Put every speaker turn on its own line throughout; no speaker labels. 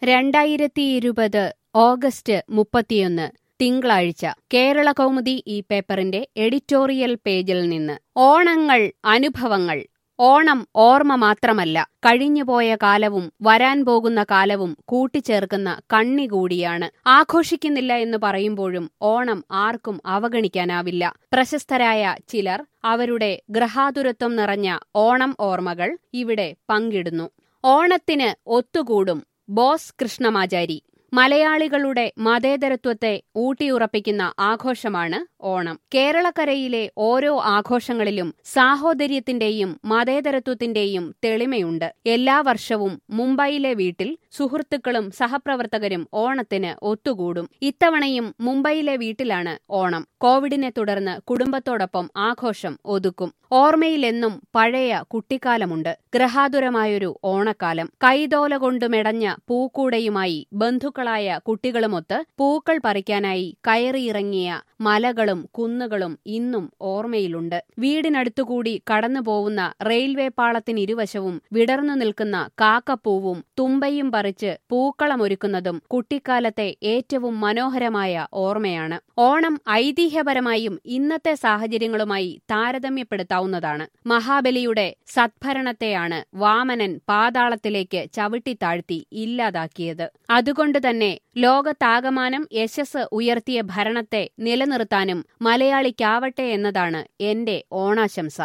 രണ്ടായിരത്തി ഇരുപത് ഓഗസ്റ്റ് മുപ്പത്തിയൊന്ന് തിങ്കളാഴ്ച കേരള കൗമുദി ഈ പേപ്പറിന്റെ എഡിറ്റോറിയൽ പേജിൽ നിന്ന് ഓണങ്ങൾ അനുഭവങ്ങൾ ഓണം ഓർമ്മ മാത്രമല്ല കഴിഞ്ഞുപോയ കാലവും വരാൻ പോകുന്ന കാലവും കൂട്ടിച്ചേർക്കുന്ന കണ്ണി കൂടിയാണ് ആഘോഷിക്കുന്നില്ല എന്ന് പറയുമ്പോഴും ഓണം ആർക്കും അവഗണിക്കാനാവില്ല പ്രശസ്തരായ ചിലർ അവരുടെ ഗ്രഹാതുരത്വം നിറഞ്ഞ ഓണം ഓർമ്മകൾ ഇവിടെ പങ്കിടുന്നു ഓണത്തിന് ഒത്തുകൂടും ബോസ് കൃഷ്ണമാചാരി മലയാളികളുടെ മതേതരത്വത്തെ ഊട്ടിയുറപ്പിക്കുന്ന ആഘോഷമാണ് ഓണം കേരളക്കരയിലെ ഓരോ ആഘോഷങ്ങളിലും സാഹോദര്യത്തിന്റെയും മതേതരത്വത്തിന്റെയും തെളിമയുണ്ട് എല്ലാ വർഷവും മുംബൈയിലെ വീട്ടിൽ സുഹൃത്തുക്കളും സഹപ്രവർത്തകരും ഓണത്തിന് ഒത്തുകൂടും ഇത്തവണയും മുംബൈയിലെ വീട്ടിലാണ് ഓണം കോവിഡിനെ തുടർന്ന് കുടുംബത്തോടൊപ്പം ആഘോഷം ഒതുക്കും ഓർമ്മയിലെന്നും പഴയ കുട്ടിക്കാലമുണ്ട് ഗ്രഹാതുരമായൊരു ഓണക്കാലം കൈതോല കൊണ്ട് മെടഞ്ഞ പൂക്കൂടയുമായി ബന്ധുക്കളായ കുട്ടികളുമൊത്ത് പൂക്കൾ പറിക്കാനായി കയറിയിറങ്ങിയ മലകളും കുന്നുകളും ഇന്നും ഓർമ്മയിലുണ്ട് വീടിനടുത്തുകൂടി കടന്നുപോകുന്ന റെയിൽവേ പാളത്തിനിരുവശവും വിടർന്നു നിൽക്കുന്ന കാക്കപ്പൂവും തുമ്പയും പറിച്ച് പൂക്കളമൊരുക്കുന്നതും കുട്ടിക്കാലത്തെ ഏറ്റവും മനോഹരമായ ഓർമ്മയാണ് ഓണം ഐതിഹ്യപരമായും ഇന്നത്തെ സാഹചര്യങ്ങളുമായി താരതമ്യപ്പെടുത്താവുന്നതാണ് മഹാബലിയുടെ സദ്ഭരണത്തെയാണ് വാമനൻ പാതാളത്തിലേക്ക് ചവിട്ടിത്താഴ്ത്തി ഇല്ലാതാക്കിയത് അതുകൊണ്ട് തന്നെ ലോകത്താകമാനം യശസ് ഉയർത്തിയ ഭരണത്തെ നിലനിർത്താനും മലയാളിക്കാവട്ടെ എന്നതാണ് എന്റെ ഓണാശംസ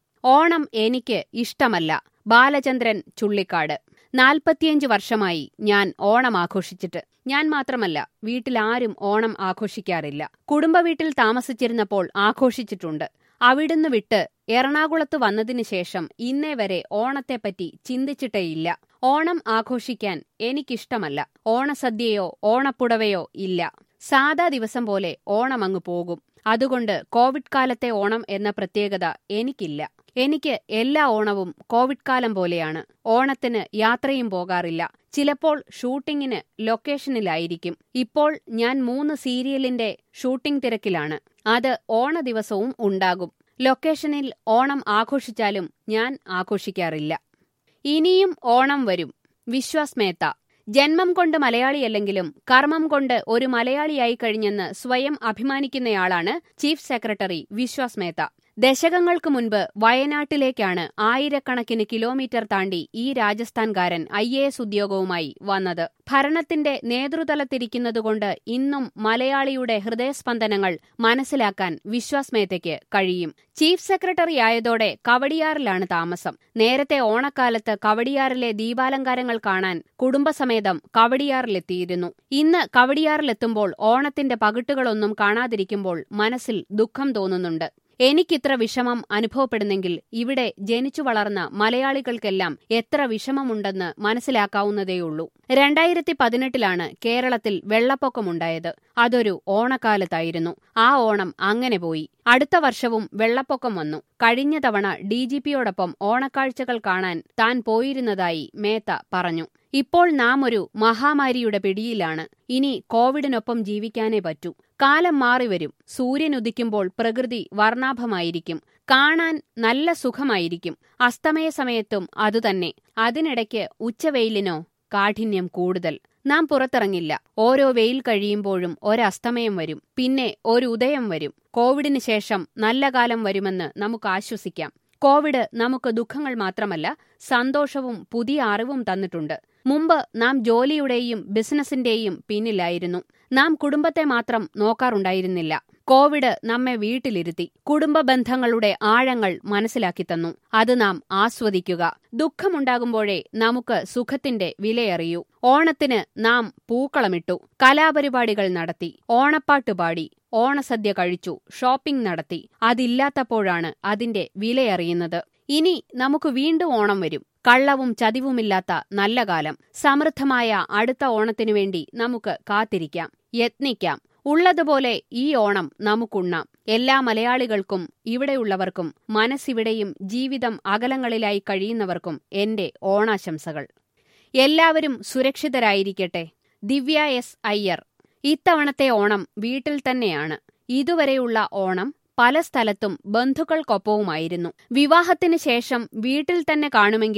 ഓണം എനിക്ക് ഇഷ്ടമല്ല ബാലചന്ദ്രൻ ചുള്ളിക്കാട് നാൽപ്പത്തിയഞ്ച് വർഷമായി ഞാൻ ഓണം ആഘോഷിച്ചിട്ട് ഞാൻ മാത്രമല്ല വീട്ടിലാരും ഓണം ആഘോഷിക്കാറില്ല കുടുംബ വീട്ടിൽ താമസിച്ചിരുന്നപ്പോൾ ആഘോഷിച്ചിട്ടുണ്ട് അവിടുന്ന് വിട്ട് എറണാകുളത്ത് വന്നതിന് ശേഷം ഇന്നേ വരെ ഓണത്തെപ്പറ്റി ചിന്തിച്ചിട്ടേയില്ല ഓണം ആഘോഷിക്കാൻ എനിക്കിഷ്ടമല്ല ഓണസദ്യയോ ഓണപ്പുടവയോ ഇല്ല സാധാ ദിവസം പോലെ ഓണം അങ്ങ് പോകും അതുകൊണ്ട് കോവിഡ് കാലത്തെ ഓണം എന്ന പ്രത്യേകത എനിക്കില്ല എനിക്ക് എല്ലാ ഓണവും കോവിഡ് കാലം പോലെയാണ് ഓണത്തിന് യാത്രയും പോകാറില്ല ചിലപ്പോൾ ഷൂട്ടിങ്ങിന് ലൊക്കേഷനിലായിരിക്കും ഇപ്പോൾ ഞാൻ മൂന്ന് സീരിയലിന്റെ ഷൂട്ടിംഗ് തിരക്കിലാണ് അത് ഓണ ദിവസവും ഉണ്ടാകും ലൊക്കേഷനിൽ ഓണം ആഘോഷിച്ചാലും ഞാൻ ആഘോഷിക്കാറില്ല ഇനിയും ഓണം വരും വിശ്വാസ് മേത്ത ജന്മം കൊണ്ട് മലയാളിയല്ലെങ്കിലും കർമ്മം കൊണ്ട് ഒരു മലയാളിയായി കഴിഞ്ഞെന്ന് സ്വയം അഭിമാനിക്കുന്നയാളാണ് ചീഫ് സെക്രട്ടറി വിശ്വാസ് മേത്ത ദശകങ്ങൾക്ക് മുൻപ് വയനാട്ടിലേക്കാണ് ആയിരക്കണക്കിന് കിലോമീറ്റർ താണ്ടി ഈ രാജസ്ഥാൻകാരൻ ഐ എ എസ് ഉദ്യോഗവുമായി വന്നത് ഭരണത്തിന്റെ നേതൃതലത്തിരിക്കുന്നതുകൊണ്ട് ഇന്നും മലയാളിയുടെ ഹൃദയസ്പന്ദനങ്ങൾ മനസ്സിലാക്കാൻ വിശ്വാസ് മേത്തയ്ക്ക് കഴിയും ചീഫ് സെക്രട്ടറി ആയതോടെ കവടിയാറിലാണ് താമസം നേരത്തെ ഓണക്കാലത്ത് കവടിയാറിലെ ദീപാലങ്കാരങ്ങൾ കാണാൻ കുടുംബസമേതം കവടിയാറിലെത്തിയിരുന്നു ഇന്ന് കവടിയാറിലെത്തുമ്പോൾ ഓണത്തിന്റെ പകിട്ടുകളൊന്നും കാണാതിരിക്കുമ്പോൾ മനസ്സിൽ ദുഃഖം തോന്നുന്നുണ്ട് എനിക്കിത്ര വിഷമം അനുഭവപ്പെടുന്നെങ്കിൽ ഇവിടെ ജനിച്ചു വളർന്ന മലയാളികൾക്കെല്ലാം എത്ര വിഷമമുണ്ടെന്ന് മനസ്സിലാക്കാവുന്നതേയുള്ളൂ രണ്ടായിരത്തി പതിനെട്ടിലാണ് കേരളത്തിൽ വെള്ളപ്പൊക്കമുണ്ടായത് അതൊരു ഓണക്കാലത്തായിരുന്നു ആ ഓണം അങ്ങനെ പോയി അടുത്ത വർഷവും വെള്ളപ്പൊക്കം വന്നു കഴിഞ്ഞ തവണ ഡിജിപിയോടൊപ്പം ഓണക്കാഴ്ചകൾ കാണാൻ താൻ പോയിരുന്നതായി മേത്ത പറഞ്ഞു ഇപ്പോൾ നാം ഒരു മഹാമാരിയുടെ പിടിയിലാണ് ഇനി കോവിഡിനൊപ്പം ജീവിക്കാനേ പറ്റൂ കാലം മാറിവരും സൂര്യൻ ഉദിക്കുമ്പോൾ പ്രകൃതി വർണ്ണാഭമായിരിക്കും കാണാൻ നല്ല സുഖമായിരിക്കും അസ്തമയ സമയത്തും അതുതന്നെ അതിനിടയ്ക്ക് ഉച്ചവെയിലിനോ കാഠിന്യം കൂടുതൽ നാം പുറത്തിറങ്ങില്ല ഓരോ വെയിൽ കഴിയുമ്പോഴും ഒരസ്തമയം വരും പിന്നെ ഒരു ഉദയം വരും കോവിഡിന് ശേഷം നല്ല കാലം വരുമെന്ന് നമുക്ക് ആശ്വസിക്കാം കോവിഡ് നമുക്ക് ദുഃഖങ്ങൾ മാത്രമല്ല സന്തോഷവും പുതിയ അറിവും തന്നിട്ടുണ്ട് മുമ്പ് നാം ജോലിയുടെയും ബിസിനസിന്റെയും പിന്നിലായിരുന്നു നാം കുടുംബത്തെ മാത്രം നോക്കാറുണ്ടായിരുന്നില്ല കോവിഡ് നമ്മെ വീട്ടിലിരുത്തി കുടുംബ ബന്ധങ്ങളുടെ ആഴങ്ങൾ മനസ്സിലാക്കി തന്നു അത് നാം ആസ്വദിക്കുക ദുഃഖമുണ്ടാകുമ്പോഴേ നമുക്ക് സുഖത്തിന്റെ വിലയറിയൂ ഓണത്തിന് നാം പൂക്കളമിട്ടു കലാപരിപാടികൾ നടത്തി ഓണപ്പാട്ട് പാടി ഓണസദ്യ കഴിച്ചു ഷോപ്പിംഗ് നടത്തി അതില്ലാത്തപ്പോഴാണ് അതിന്റെ വിലയറിയുന്നത് ഇനി നമുക്ക് വീണ്ടും ഓണം വരും കള്ളവും ചതിവുമില്ലാത്ത നല്ല കാലം സമൃദ്ധമായ അടുത്ത ഓണത്തിനു വേണ്ടി നമുക്ക് കാത്തിരിക്കാം യത്നിക്കാം ഉള്ളതുപോലെ ഈ ഓണം നമുക്കുണ്ണാം എല്ലാ മലയാളികൾക്കും ഇവിടെയുള്ളവർക്കും മനസ്സിവിടെയും ജീവിതം അകലങ്ങളിലായി കഴിയുന്നവർക്കും എന്റെ ഓണാശംസകൾ എല്ലാവരും സുരക്ഷിതരായിരിക്കട്ടെ ദിവ്യ എസ് അയ്യർ ഇത്തവണത്തെ ഓണം വീട്ടിൽ തന്നെയാണ് ഇതുവരെയുള്ള ഓണം പല സ്ഥലത്തും ബന്ധുക്കൾക്കൊപ്പവുമായിരുന്നു വിവാഹത്തിന് ശേഷം വീട്ടിൽ തന്നെ കാണുമെങ്കിലും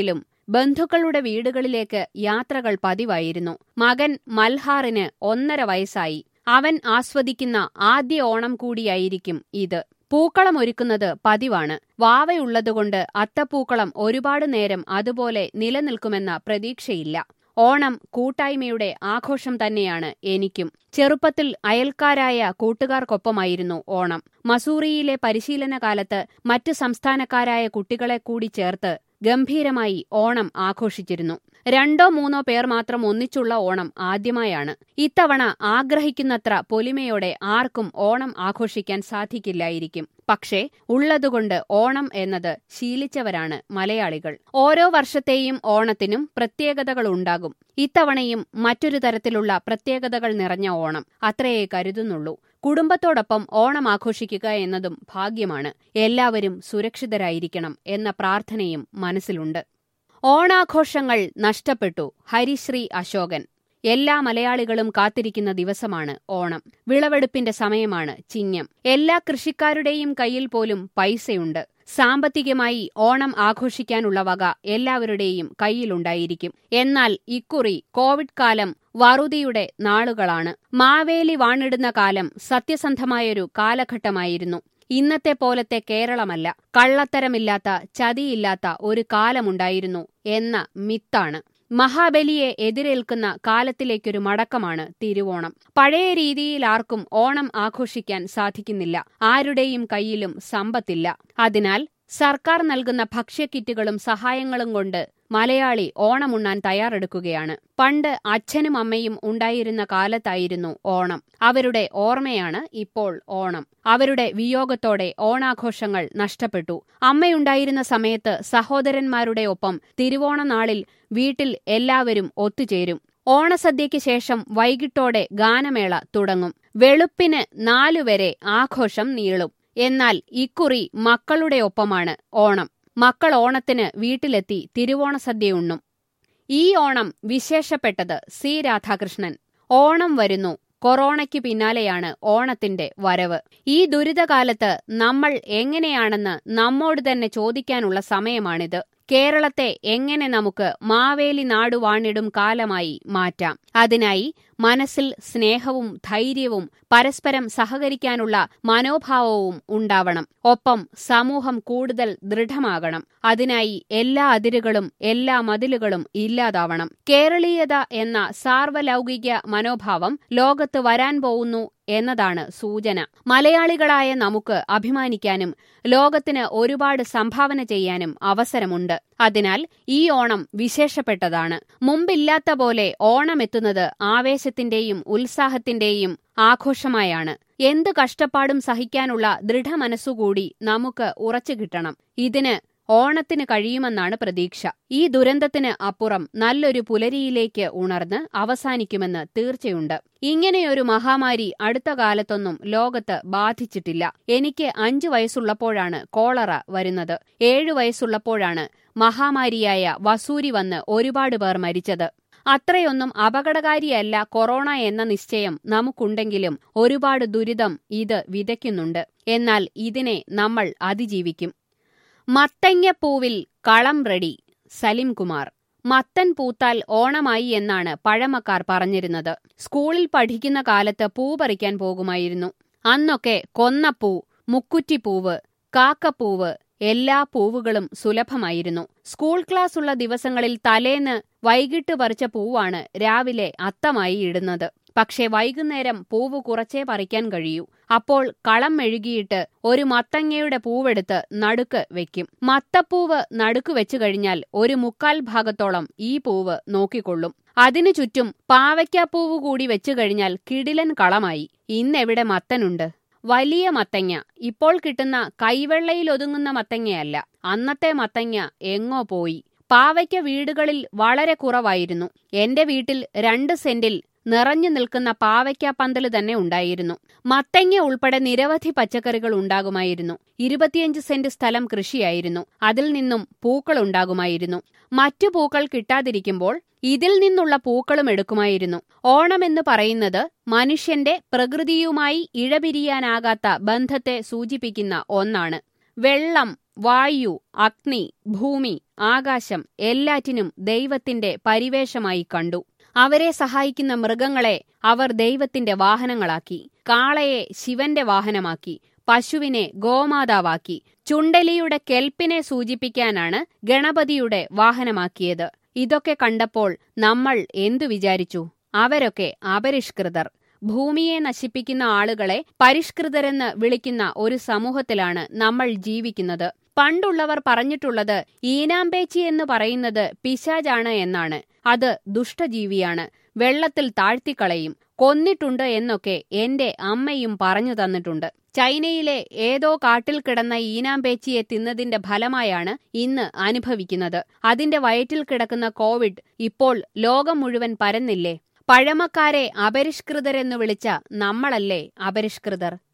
ബന്ധുക്കളുടെ വീടുകളിലേക്ക് യാത്രകൾ പതിവായിരുന്നു മകൻ മൽഹാറിന് ഒന്നര വയസ്സായി അവൻ ആസ്വദിക്കുന്ന ആദ്യ ഓണം കൂടിയായിരിക്കും ഇത് പൂക്കളം ഒരുക്കുന്നത് പതിവാണ് വാവയുള്ളതുകൊണ്ട് അത്തപ്പൂക്കളം ഒരുപാട് നേരം അതുപോലെ നിലനിൽക്കുമെന്ന പ്രതീക്ഷയില്ല ഓണം കൂട്ടായ്മയുടെ ആഘോഷം തന്നെയാണ് എനിക്കും ചെറുപ്പത്തിൽ അയൽക്കാരായ കൂട്ടുകാർക്കൊപ്പമായിരുന്നു ഓണം മസൂറിയിലെ പരിശീലന കാലത്ത് മറ്റ് സംസ്ഥാനക്കാരായ കുട്ടികളെ കൂടി ചേർത്ത് ഗംഭീരമായി ഓണം ആഘോഷിച്ചിരുന്നു രണ്ടോ മൂന്നോ പേർ മാത്രം ഒന്നിച്ചുള്ള ഓണം ആദ്യമായാണ് ഇത്തവണ ആഗ്രഹിക്കുന്നത്ര പൊലിമയോടെ ആർക്കും ഓണം ആഘോഷിക്കാൻ സാധിക്കില്ലായിരിക്കും പക്ഷേ ഉള്ളതുകൊണ്ട് ഓണം എന്നത് ശീലിച്ചവരാണ് മലയാളികൾ ഓരോ വർഷത്തെയും ഓണത്തിനും പ്രത്യേകതകളുണ്ടാകും ഇത്തവണയും മറ്റൊരു തരത്തിലുള്ള പ്രത്യേകതകൾ നിറഞ്ഞ ഓണം അത്രയേ കരുതുന്നുള്ളൂ കുടുംബത്തോടൊപ്പം ഓണം ആഘോഷിക്കുക എന്നതും ഭാഗ്യമാണ് എല്ലാവരും സുരക്ഷിതരായിരിക്കണം എന്ന പ്രാർത്ഥനയും മനസ്സിലുണ്ട് ഓണാഘോഷങ്ങൾ നഷ്ടപ്പെട്ടു ഹരിശ്രീ അശോകൻ എല്ലാ മലയാളികളും കാത്തിരിക്കുന്ന ദിവസമാണ് ഓണം വിളവെടുപ്പിന്റെ സമയമാണ് ചിങ്ങം എല്ലാ കൃഷിക്കാരുടെയും കയ്യിൽ പോലും പൈസയുണ്ട് സാമ്പത്തികമായി ഓണം ആഘോഷിക്കാനുള്ള വക എല്ലാവരുടെയും കയ്യിലുണ്ടായിരിക്കും എന്നാൽ ഇക്കുറി കോവിഡ് കാലം വറുതിയുടെ നാളുകളാണ് മാവേലി വാണിടുന്ന കാലം സത്യസന്ധമായൊരു കാലഘട്ടമായിരുന്നു ഇന്നത്തെ പോലത്തെ കേരളമല്ല കള്ളത്തരമില്ലാത്ത ചതിയില്ലാത്ത ഒരു കാലമുണ്ടായിരുന്നു എന്ന മിത്താണ് മഹാബലിയെ എതിരേൽക്കുന്ന കാലത്തിലേക്കൊരു മടക്കമാണ് തിരുവോണം പഴയ രീതിയിൽ ആർക്കും ഓണം ആഘോഷിക്കാൻ സാധിക്കുന്നില്ല ആരുടെയും കയ്യിലും സമ്പത്തില്ല അതിനാൽ സർക്കാർ നൽകുന്ന ഭക്ഷ്യക്കിറ്റുകളും സഹായങ്ങളും കൊണ്ട് മലയാളി ഓണമുണ്ണാൻ തയ്യാറെടുക്കുകയാണ് പണ്ട് അച്ഛനും അമ്മയും ഉണ്ടായിരുന്ന കാലത്തായിരുന്നു ഓണം അവരുടെ ഓർമ്മയാണ് ഇപ്പോൾ ഓണം അവരുടെ വിയോഗത്തോടെ ഓണാഘോഷങ്ങൾ നഷ്ടപ്പെട്ടു അമ്മയുണ്ടായിരുന്ന സമയത്ത് സഹോദരന്മാരുടെ ഒപ്പം തിരുവോണ നാളിൽ വീട്ടിൽ എല്ലാവരും ഒത്തുചേരും ഓണസദ്യയ്ക്ക് ശേഷം വൈകിട്ടോടെ ഗാനമേള തുടങ്ങും വെളുപ്പിന് നാലുവരെ ആഘോഷം നീളും എന്നാൽ ഇക്കുറി മക്കളുടെ ഒപ്പമാണ് ഓണം മക്കൾ ഓണത്തിന് വീട്ടിലെത്തി തിരുവോണ സദ്യ ഉണ്ണും ഈ ഓണം വിശേഷപ്പെട്ടത് സി രാധാകൃഷ്ണൻ ഓണം വരുന്നു കൊറോണയ്ക്ക് പിന്നാലെയാണ് ഓണത്തിന്റെ വരവ് ഈ ദുരിതകാലത്ത് നമ്മൾ എങ്ങനെയാണെന്ന് നമ്മോട് തന്നെ ചോദിക്കാനുള്ള സമയമാണിത് കേരളത്തെ എങ്ങനെ നമുക്ക് മാവേലി നാടുവാണിടും കാലമായി മാറ്റാം അതിനായി മനസ്സിൽ സ്നേഹവും ധൈര്യവും പരസ്പരം സഹകരിക്കാനുള്ള മനോഭാവവും ഉണ്ടാവണം ഒപ്പം സമൂഹം കൂടുതൽ ദൃഢമാകണം അതിനായി എല്ലാ അതിരുകളും എല്ലാ മതിലുകളും ഇല്ലാതാവണം കേരളീയത എന്ന സാർവലൗകിക മനോഭാവം ലോകത്ത് വരാൻ പോകുന്നു എന്നതാണ് സൂചന മലയാളികളായ നമുക്ക് അഭിമാനിക്കാനും ലോകത്തിന് ഒരുപാട് സംഭാവന ചെയ്യാനും അവസരമുണ്ട് അതിനാൽ ഈ ഓണം വിശേഷപ്പെട്ടതാണ് മുമ്പില്ലാത്ത പോലെ ഓണം എത്തുന്നത് ആവേശത്തിന്റെയും ഉത്സാഹത്തിന്റെയും ആഘോഷമായാണ് എന്ത് കഷ്ടപ്പാടും സഹിക്കാനുള്ള ദൃഢമനസ്സുകൂടി നമുക്ക് ഉറച്ചു കിട്ടണം ഇതിന് ഓണത്തിന് കഴിയുമെന്നാണ് പ്രതീക്ഷ ഈ ദുരന്തത്തിന് അപ്പുറം നല്ലൊരു പുലരിയിലേക്ക് ഉണർന്ന് അവസാനിക്കുമെന്ന് തീർച്ചയുണ്ട് ഇങ്ങനെയൊരു മഹാമാരി അടുത്ത കാലത്തൊന്നും ലോകത്ത് ബാധിച്ചിട്ടില്ല എനിക്ക് അഞ്ചു വയസ്സുള്ളപ്പോഴാണ് കോളറ വരുന്നത് ഏഴു വയസ്സുള്ളപ്പോഴാണ് മഹാമാരിയായ വസൂരി വന്ന് ഒരുപാട് പേർ മരിച്ചത് അത്രയൊന്നും അപകടകാരിയല്ല കൊറോണ എന്ന നിശ്ചയം നമുക്കുണ്ടെങ്കിലും ഒരുപാട് ദുരിതം ഇത് വിതയ്ക്കുന്നുണ്ട് എന്നാൽ ഇതിനെ നമ്മൾ അതിജീവിക്കും മത്തങ്ങപ്പൂവിൽ കളം റെഡി സലിം കുമാർ മത്തൻ പൂത്താൽ ഓണമായി എന്നാണ് പഴമക്കാർ പറഞ്ഞിരുന്നത് സ്കൂളിൽ പഠിക്കുന്ന കാലത്ത് പൂ പറിക്കാൻ പോകുമായിരുന്നു അന്നൊക്കെ കൊന്നപ്പൂ മുക്കുറ്റിപ്പൂവ് കാക്കപ്പൂവ് എല്ലാ പൂവുകളും സുലഭമായിരുന്നു സ്കൂൾ ക്ലാസ് ഉള്ള ദിവസങ്ങളിൽ തലേന്ന് വൈകിട്ട് പറിച്ച പൂവാണ് രാവിലെ അത്തമായി ഇടുന്നത് പക്ഷെ വൈകുന്നേരം പൂവ് കുറച്ചേ പറിക്കാൻ കഴിയൂ അപ്പോൾ കളം മെഴുകിയിട്ട് ഒരു മത്തങ്ങയുടെ പൂവെടുത്ത് നടുക്ക് വെക്കും മത്തപ്പൂവ് നടുക്ക് വെച്ചു കഴിഞ്ഞാൽ ഒരു മുക്കാൽ ഭാഗത്തോളം ഈ പൂവ് നോക്കിക്കൊള്ളും അതിനു ചുറ്റും പാവയ്ക്കാപ്പൂവ് കൂടി വെച്ചു കഴിഞ്ഞാൽ കിടിലൻ കളമായി ഇന്നെവിടെ മത്തനുണ്ട് വലിയ മത്തങ്ങ ഇപ്പോൾ കിട്ടുന്ന കൈവെള്ളയിൽ ഒതുങ്ങുന്ന മത്തങ്ങയല്ല അന്നത്തെ മത്തങ്ങ എങ്ങോ പോയി പാവയ്ക്ക വീടുകളിൽ വളരെ കുറവായിരുന്നു എന്റെ വീട്ടിൽ രണ്ട് സെന്റിൽ നിറഞ്ഞു നിൽക്കുന്ന പാവയ്ക്ക പന്തല് തന്നെ ഉണ്ടായിരുന്നു മത്തങ്ങ ഉൾപ്പെടെ നിരവധി പച്ചക്കറികൾ ഉണ്ടാകുമായിരുന്നു ഇരുപത്തിയഞ്ച് സെന്റ് സ്ഥലം കൃഷിയായിരുന്നു അതിൽ നിന്നും പൂക്കൾ ഉണ്ടാകുമായിരുന്നു മറ്റു പൂക്കൾ കിട്ടാതിരിക്കുമ്പോൾ ഇതിൽ നിന്നുള്ള പൂക്കളും എടുക്കുമായിരുന്നു ഓണമെന്ന് പറയുന്നത് മനുഷ്യന്റെ പ്രകൃതിയുമായി ഇഴപിരിയാനാകാത്ത ബന്ധത്തെ സൂചിപ്പിക്കുന്ന ഒന്നാണ് വെള്ളം വായു അഗ്നി ഭൂമി ആകാശം എല്ലാറ്റിനും ദൈവത്തിന്റെ പരിവേഷമായി കണ്ടു അവരെ സഹായിക്കുന്ന മൃഗങ്ങളെ അവർ ദൈവത്തിന്റെ വാഹനങ്ങളാക്കി കാളയെ ശിവന്റെ വാഹനമാക്കി പശുവിനെ ഗോമാതാവാക്കി ചുണ്ടലിയുടെ കെൽപ്പിനെ സൂചിപ്പിക്കാനാണ് ഗണപതിയുടെ വാഹനമാക്കിയത് ഇതൊക്കെ കണ്ടപ്പോൾ നമ്മൾ എന്തു വിചാരിച്ചു അവരൊക്കെ അപരിഷ്കൃതർ ഭൂമിയെ നശിപ്പിക്കുന്ന ആളുകളെ പരിഷ്കൃതരെന്ന് വിളിക്കുന്ന ഒരു സമൂഹത്തിലാണ് നമ്മൾ ജീവിക്കുന്നത് പണ്ടുള്ളവർ പറഞ്ഞിട്ടുള്ളത് ഈനാമ്പേച്ചി എന്ന് പറയുന്നത് പിശാജാണ് എന്നാണ് അത് ദുഷ്ടജീവിയാണ് വെള്ളത്തിൽ താഴ്ത്തിക്കളയും കൊന്നിട്ടുണ്ട് എന്നൊക്കെ എന്റെ അമ്മയും പറഞ്ഞു തന്നിട്ടുണ്ട് ചൈനയിലെ ഏതോ കാട്ടിൽ കിടന്ന ഈനാമ്പേച്ചിയെ തിന്നതിന്റെ ഫലമായാണ് ഇന്ന് അനുഭവിക്കുന്നത് അതിന്റെ വയറ്റിൽ കിടക്കുന്ന കോവിഡ് ഇപ്പോൾ ലോകം മുഴുവൻ പരന്നില്ലേ പഴമക്കാരെ അപരിഷ്കൃതരെന്നു വിളിച്ച നമ്മളല്ലേ അപരിഷ്കൃതർ